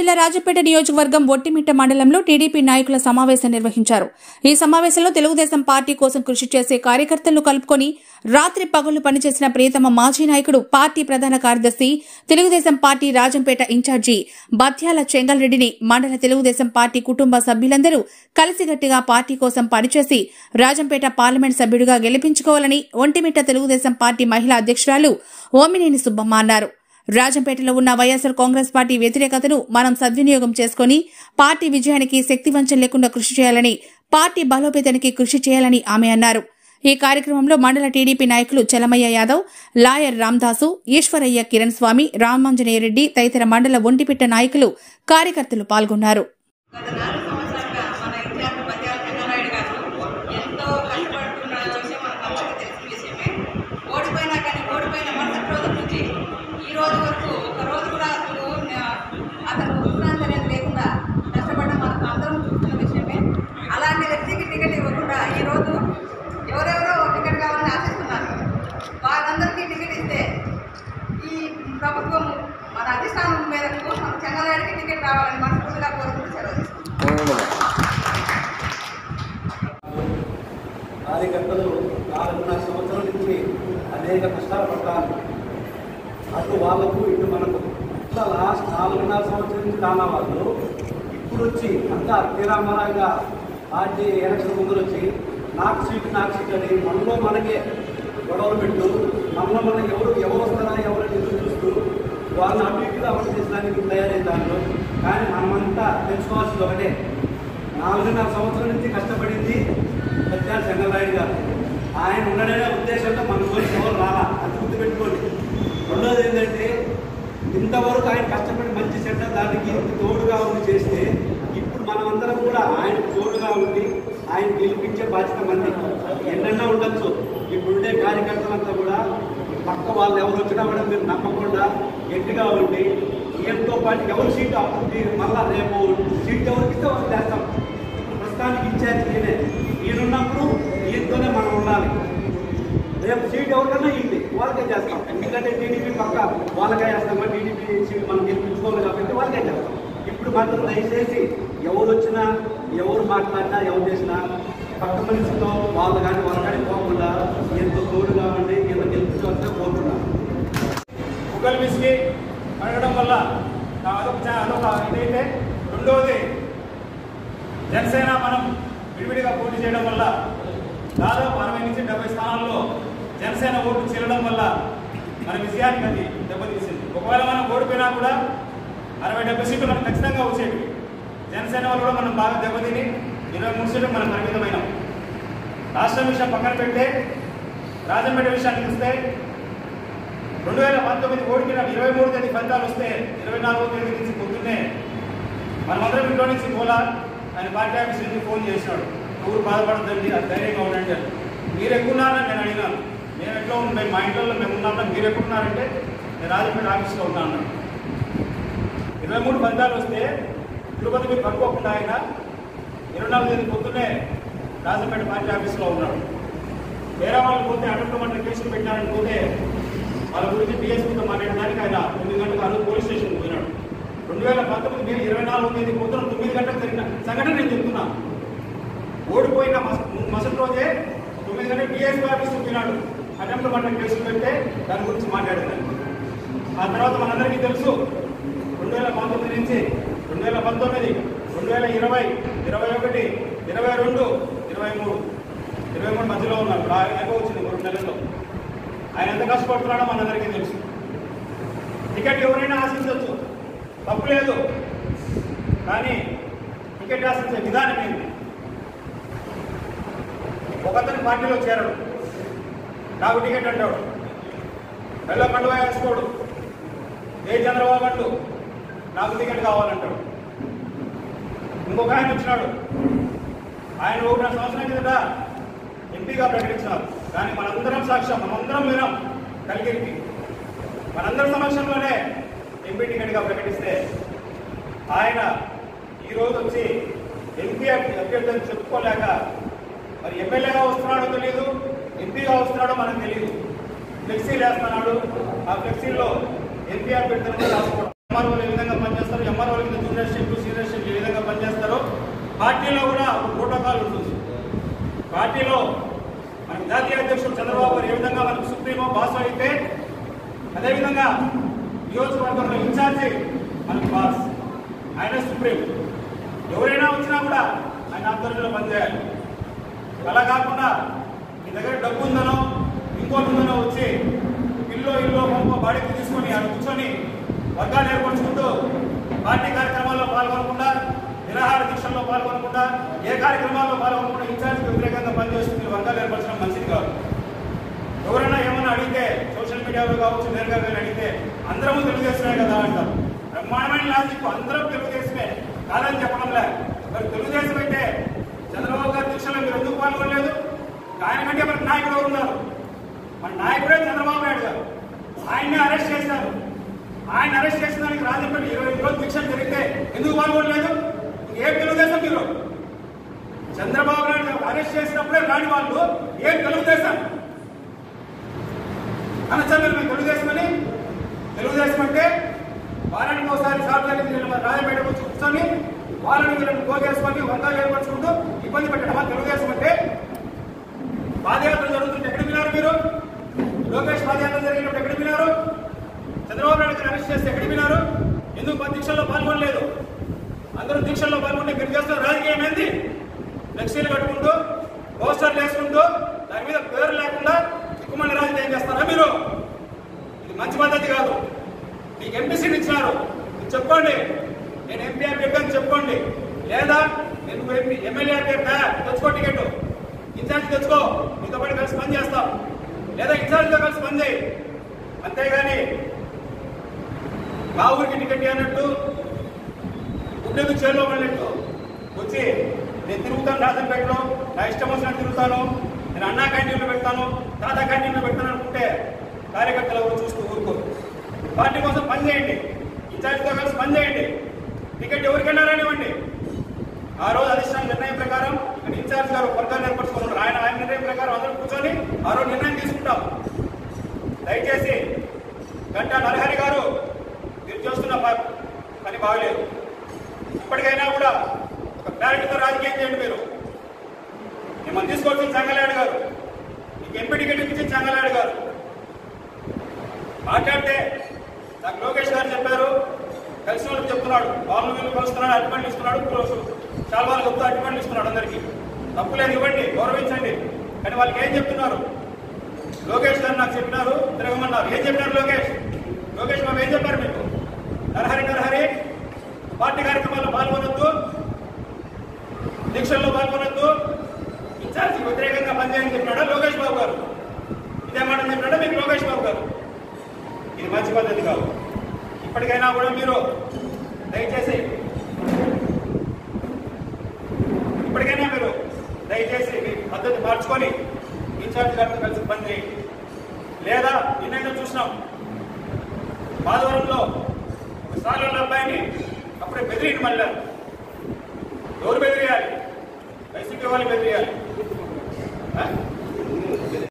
జిల్లా రాజపేట నియోజకవర్గం ఒట్టిమిట్ట మండలంలో టీడీపీ నాయకుల సమావేశం నిర్వహించారు ఈ సమావేశంలో తెలుగుదేశం పార్టీ కోసం కృషి చేసే కార్యకర్తలను కలుపుకొని రాత్రి పగళ్లు పనిచేసిన ప్రియతమ మాజీ నాయకుడు పార్టీ ప్రధాన కార్యదర్శి తెలుగుదేశం పార్టీ రాజంపేట ఇన్ఛార్జి బత్యాల చెంగల్రెడ్డిని మండల తెలుగుదేశం పార్టీ కుటుంబ సభ్యులందరూ కలిసిగట్టిగా పార్టీ కోసం పనిచేసి రాజంపేట పార్లమెంట్ సభ్యుడిగా గెలిపించుకోవాలని ఒంటిమిట్ట తెలుగుదేశం పార్టీ మహిళా అధ్యక్షురాలు ఓమినేని సుబ్బమ్మ అన్నారు రాజంపేటలో ఉన్న వైఎస్సార్ కాంగ్రెస్ పార్టీ వ్యతిరేకతను మనం సద్వినియోగం చేసుకుని పార్టీ విజయానికి శక్తివంచం లేకుండా కృషి చేయాలని పార్టీ బలోపేతానికి కృషి చేయాలని ఆమె అన్నారు ఈ కార్యక్రమంలో మండల టీడీపీ నాయకులు చలమయ్య యాదవ్ లాయర్ రామ్దాసు ఈశ్వరయ్య కిరణ్ స్వామి రామాంజనేయరెడ్డి తదితర మండల ఒంటిపిట్ట నాయకులు కార్యకర్తలు పాల్గొన్నారు గత నాలుగు సంవత్సరాలుగా మన ఇన్ఛార్జ్ పద్యాల చెన్నారాయుడు గారు ఎంతో కష్టపడుతున్న విషయం మనకు అందరికీ తెలిసిన విషయమే ఓడిపోయినా కానీ ఓడిపోయిన మరుసటి రోజు నుంచి ఈ రోజు వరకు ఒక రోజు కూడా అసలు ఆ, అతను విశ్రాంతి అనేది లేకుండా కష్టపడడం మనకు అందరం చూస్తున్న విషయమే అలాంటి వ్యక్తికి టికెట్ ఇవ్వకుండా ఈ రోజు ఎవరెవరో టికెట్ కావాలని ఆశిస్తున్నారు వాళ్ళందరికీ టికెట్ ఇస్తే ఈ ప్రభుత్వం మన అధిష్టానం మేరకు మన చెంగలాడికి టికెట్ రావాలని మనస్ఫూర్తిగా కోరుకుంటూ సెలవు తీసుకుంటున్నాను. కార్యకర్తలు నాలుగున్నర సంవత్సరాల నుంచి అనేక కష్టాలు పడతారు అటు వాళ్ళకు ఇటు మనకు ఇట్లా లాస్ట్ నాలుగున్నర సంవత్సరం నుంచి కానా వాళ్ళు ఇప్పుడు వచ్చి అంతా తీరామరాగా పార్టీ ఎలక్షన్ ముందు వచ్చి నాకు సీటు నాకు సీట్ అని మనలో మనకే గొడవలు పెట్టు మనలో మనకి ఎవరు ఎవరు వస్తారా ఎవరు ఎదురు చూస్తూ వాళ్ళని అటు ఇటుగా అమలు చేసడానికి తయారైతారు కానీ మనమంతా తెలుసుకోవాల్సింది ఒకటే నాలుగున్నర సంవత్సరం నుంచి కష్టపడింది సత్యాల చంద్రరాయుడు గారు ఆయన ఉండడనే ఉద్దేశంతో మన గురించి ఎవరు రాలా అది గుర్తుపెట్టుకోండి రెండోది ఏంటంటే ఇంతవరకు ఆయన కష్టపడి మంచి చెడ్డ దానికి తోడుగా ఉండి చేస్తే ఇప్పుడు మనమందరం కూడా ఆయన తోడుగా ఉండి ఆయన గెలిపించే బాధ్యత మంది ఎన్నెన్నో ఉండొచ్చు ఇప్పుడుండే కార్యకర్తలంతా కూడా పక్క వాళ్ళు ఎవరు వచ్చినా కూడా మీరు నమ్మకుండా గట్టిగా ఉండి ఈయంతో పాటు ఎవరు సీట్ అప్పుడు మళ్ళా రేపు సీట్ ఎవరికి ఇస్తే వాళ్ళు చేస్తాం ఇప్పుడు ప్రస్తుతానికి ఇన్ఛార్జ్ ఈయనే ఈయనున్నప్పుడు ఈయనతోనే మనం ఉండాలి రేపు సీట్ ఎవరికైనా ఇవ్వండి వాళ్ళకే చేస్తాం ఎందుకంటే టీడీపీ పక్క వాళ్ళకే చేస్తాం టీడీపీ సీట్ మనం గెలిపించుకోవాలి కాబట్టి వాళ్ళకే చేస్తాం ఇప్పుడు మాత్రం దయచేసి ఎవరు వచ్చినా ఎవరు మాట్లాడినా ఎవరు చేసినా పక్క మనిషితో వాళ్ళు కానీ వాళ్ళు కానీ పోకుండా ఎంతో తోడుగా ఉండి ఎంత గెలిపించవలసిన కోరుతున్నాను ముగ్గలు విసిగి అడగడం వల్ల నా అదొక చా- అదొక ఇదైతే రెండవది జనసేన మనం విడివిడిగా పోటీ చేయడం వల్ల దాదాపు అరవై నుంచి డెబ్బై స్థానాల్లో జనసేన ఓటు చేరడం వల్ల మన విజయానికి అది దెబ్బతీసింది ఒకవేళ మనం ఓడిపోయినా కూడా అరవై డెబ్బై సీట్లు మనకు ఖచ్చితంగా వచ్చేవి జనసేన వల్ల కూడా మనం బాగా దెబ్బతిని ఇరవై మూడు సీట్లు మనం పరిమితమైనాం రాష్ట్రం విషయం పక్కన పెడితే రాజంపేట విషయానికి వస్తే రెండు వేల పంతొమ్మిది ఓడికిన ఇరవై మూడు తేదీ ఫలితాలు వస్తే ఇరవై నాలుగో తేదీ నుంచి పొద్దున్నే మనమందరం ఇంట్లో నుంచి పోలా ఆయన పార్టీ ఆఫీస్ నుంచి ఫోన్ చేసినాడు ఊరు బాధపడద్దండి అది ధైర్యంగా ఉండండి అని మీరు ఎక్కున్నారని నేను అడిగినాను మేము ఎట్లా ఉన్నాం మేము మా ఇంట్లో మేము ఉన్నాం మీరు ఎక్కున్నారంటే నేను రాజమండ్రి ఆఫీస్లో ఉన్నాను అన్నాడు. ఇరవై మూడు ఫలితాలు వస్తే తిరుపతి మీరు కనుక్కోకుండా ఆయన ఇరవై నాలుగు తేదీ పొద్దున్నే రాజంపేట పార్టీ ఆఫీస్లో ఉన్నాడు వేరే వాళ్ళు పోతే అటెంప్ట్ మంత్రి కేసులు పెట్టారని పోతే వాళ్ళ గురించి డిఎస్పీతో మాట్లాడడానికి ఆయన తొమ్మిది గంటలకు ఆ రోజు పోలీస్ స్టేషన్కి పోయినాడు రెండు వేల పంతొమ్మిది మే ఇరవై నాలుగు తేదీ పొద్దున తొమ్మిది గంటలకు జరిగిన సంఘటన నేను చెప్తున్నా ఓడిపోయిన మస- మరుసటి రోజే తొమ్మిది గంటలకు డిఎస్పీ ఆఫీస్కి పోయినాడు అటెంప్ట్ మంత్రి కేసులు పెడితే దాని గురించి మాట్లాడారు ఆ తర్వాత మనందరికీ తెలుసు రెండు వేల పంతొమ్మిది నుంచి రెండు వేల పంతొమ్మిది రెండు వేల ఇరవై ఇరవై ఒకటి ఇరవై రెండు ఇరవై మూడు ఇరవై మూడు మధ్యలో ఉన్నారు ఇప్పుడు ఆయన అయిపో వచ్చింది మూడు నెలల్లో ఆయన ఎంత కష్టపడుతున్నాడో మనందరికీ తెలుసు టికెట్ ఎవరైనా ఆశించవచ్చు తప్పు లేదు కానీ టికెట్ ఆశించే విధానం ఏంటి ఒకతని పార్టీలో చేరడు నాకు టికెట్ అంటాడు వెళ్ళ పండుగ వేసుకోడు ఏ చంద్రబాబు అంటూ నాకు టికెట్ కావాలంటాడు ఇంకొక ఆయన వచ్చినాడు ఆయన ఒకటి సంవత్సరం కిందట ఎంపీగా ప్రకటించినారు కానీ మనందరం సాక్ష్యం మనందరం వినాం కలిగిరికి మనందరి సమక్షంలోనే ఎంపీ టికెట్గా ప్రకటిస్తే ఆయన ఈరోజు వచ్చి ఎంపీ అభ్యర్థి అని చెప్పుకోలేక మరి ఎమ్మెల్యేగా వస్తున్నాడో తెలియదు ఎంపీగా వస్తున్నాడో మనకు తెలియదు ఫ్లెక్సీలు వేస్తున్నాడు ఆ ఫ్లెక్సీల్లో ఎంపీ అభ్యర్థులను రాసుకోవడం ఎంఆర్ఓలు ఏ విధంగా పనిచేస్తారు ఎంఆర్ఓల కింద జూనియర్ షిప్ సీనియర్ షిప్ ఏ విధంగా పనిచేస్తారో పార్టీలో కూడా ఒక ప్రోటోకాల్ ఉంటుంది పార్టీలో మనకి జాతీయ అధ్యక్షుడు చంద్రబాబు గారు ఏ విధంగా మనకు సుప్రీమో బాస్ అయితే అదేవిధంగా నియోజకవర్గంలో ఇన్ఛార్జి మనకు బాస్ ఆయన సుప్రీం ఎవరైనా వచ్చినా కూడా ఆయన ఆధ్వర్యంలో పనిచేయాలి అలా కాకుండా మీ దగ్గర డబ్బు ఉందనో ఇంకోటి ఉందనో వచ్చి ఇల్లు ఇల్లు పంప బాడీకి తీసుకొని అక్కడ కూర్చొని వర్గాలు ఏర్పరచుకుంటూ పార్టీ కార్యక్రమాల్లో పాల్గొనకుండా నిరాహార దీక్షల్లో పాల్గొనకుండా ఏ కార్యక్రమాల్లో పాల్గొనకుండా ఇన్ఛార్జ్కి వ్యతిరేకంగా పనిచేస్తుంది వర్గాలు ఏర్పరచడం మంచిది కాదు ఎవరైనా ఏమన్నా అడిగితే సోషల్ మీడియాలో కావచ్చు నేరుగా కానీ అడిగితే అందరము తెలుగుదేశమే కదా అంటారు బ్రహ్మాండమైన లాజిక్ అందరం తెలుగుదేశమే కాదని చెప్పడంలే మరి తెలుగుదేశం అయితే చంద్రబాబు గారి దీక్షలో మీరు ఎందుకు పాల్గొనలేదు ఆయన కంటే మనకు నాయకుడు ఎవరు ఉన్నారు మన నాయకుడే చంద్రబాబు నాయుడు గారు ఆయన్ని అరెస్ట్ చేశారు ఆయన అరెస్ట్ చేసిన దానికి రాజంపేట ఇరవై ఐదు రోజులు దీక్షలు జరిగితే ఎందుకు పాల్గొనలేదు ఏం తెలుగుదేశం మీరు చంద్రబాబు నాయుడు గారు అరెస్ట్ చేసినప్పుడే రాని వాళ్ళు ఏం తెలుగుదేశం అనొచ్చా మీరు మీకు తెలుగుదేశం అని తెలుగుదేశం అంటే వారానికి ఒకసారి సార్వజనిక రాజపేట వచ్చి కూర్చొని వాళ్ళని వీళ్ళని పోగేసుకొని వర్గాలు ఏర్పరచుకుంటూ ఇబ్బంది పెట్టడమా తెలుగుదేశం అంటే పాదయాత్ర జరుగుతుంటే ఎక్కడ విన్నారు మీరు లోకేష్ పాదయాత్ర జరిగినప్పుడు ఎక్కడ విన్నారు చంద్రబాబు నాయుడు గారు అరెస్ట్ చేస్తే ఎక్కడ విన్నారు ఎందుకు మా దీక్షల్లో పాల్గొనలేదు అందరూ దీక్షల్లో పాల్గొంటే మీరు చేస్తున్న రాజకీయం ఏంది ఫ్లెక్సీలు కట్టుకుంటూ పోస్టర్లు వేసుకుంటూ దాని మీద పేరు లేకుండా దిక్కుమల్లి రాజకీయం చేస్తారా మీరు ఇది మంచి పద్ధతి కాదు మీకు ఎంపీసీని ఇచ్చినారు మీరు చెప్పండి నేను ఎంపీ అభ్యర్థి అని చెప్పుకోండి లేదా నేను ఎంపీ ఎమ్మెల్యే అభ్యర్థి తెచ్చుకో టికెట్ ఇన్ఛార్జ్ తెచ్చుకో మీతో పాటు కలిసి పని చేస్తాం లేదా ఇన్ఛార్జ్తో కలిసి పని చేయి అంతేగాని మా ఊరికి టికెట్ అన్నట్టు గుడ్డకు చేరులో పడినట్టు వచ్చి నేను తిరుగుతాను రాజంపేటలో నా ఇష్టం వచ్చినట్టు తిరుగుతాను నేను అన్నా క్యాంటీన్లో పెడతాను తాత క్యాంటీన్లో పెడతాను అనుకుంటే కార్యకర్తలు ఎవరు చూస్తూ ఊరుకోరు పార్టీ కోసం పని చేయండి ఇన్ఛార్జ్తో కలిసి పని చేయండి టికెట్ ఎవరికైనా రానివ్వండి ఆ రోజు అధిష్టాన నిర్ణయం ప్రకారం ఇక్కడ ఇన్ఛార్జ్ గారు వర్గాన్ని ఏర్పరచుకున్నారు ఆయన ఆయన నిర్ణయం ప్రకారం అందరూ కూర్చొని ఆ రోజు నిర్ణయం తీసుకుంటాం దయచేసి గంటా నరహరి గారు మీరు చేస్తున్న ప- పని బాగలేదు ఇప్పటికైనా కూడా ఒక క్లారిటీతో రాజకీయం చేయండి మీరు మిమ్మల్ని తీసుకొచ్చిన చంగలాడు గారు మీకు ఎంపీ టికెట్ ఇచ్చి చంగలాడు గారు మాట్లాడితే నాకు లోకేష్ గారు చెప్పారు కలిసిన వాళ్ళకి చెప్తున్నాడు వాళ్ళు వీళ్ళు కలుస్తున్నాడు అడ్వాంటేజ్ ఇస్తున్నాడు చాలా వాళ్ళు చెప్తూ అడ్వాంటేజ్ ఇస్తున్నాడు అందరికీ తప్పులేదు ఇవ్వండి గౌరవించండి కానీ వాళ్ళకి ఏం చెప్తున్నారు లోకేష్ గారు నాకు చెప్పినారు తిరగమన్నారు ఏం చెప్పినారు లోకేష్ లోకేష్ బాబు ఏం చెప్పారు మీకు నరహరి నరహరి పార్టీ కార్యక్రమాల్లో పాల్గొనొద్దు దీక్షల్లో పాల్గొనొద్దు ఇన్ఛార్జి వ్యతిరేకంగా పనిచేయని చెప్పినాడా లోకేష్ బాబు గారు ఇదే మాట చెప్పినాడా మీకు లోకేష్ బాబు గారు ఇది మంచి పద్ధతి కాదు ఇప్పటికైనా కూడా మీరు దయచేసి ఇప్పటికైనా మీరు దయచేసి మీ పద్ధతి మార్చుకొని ఇన్ఛార్జ్ గారితో కలిసి పని చేయండి లేదా నిన్నైనా చూసినాం మాధవరంలో ఒక సార్లు అబ్బాయిని అప్పుడే బెదిరిని మళ్ళీ ఎవరు బెదిరియాలి వైసీపీ వాళ్ళు బెదిరియాలి ఆ?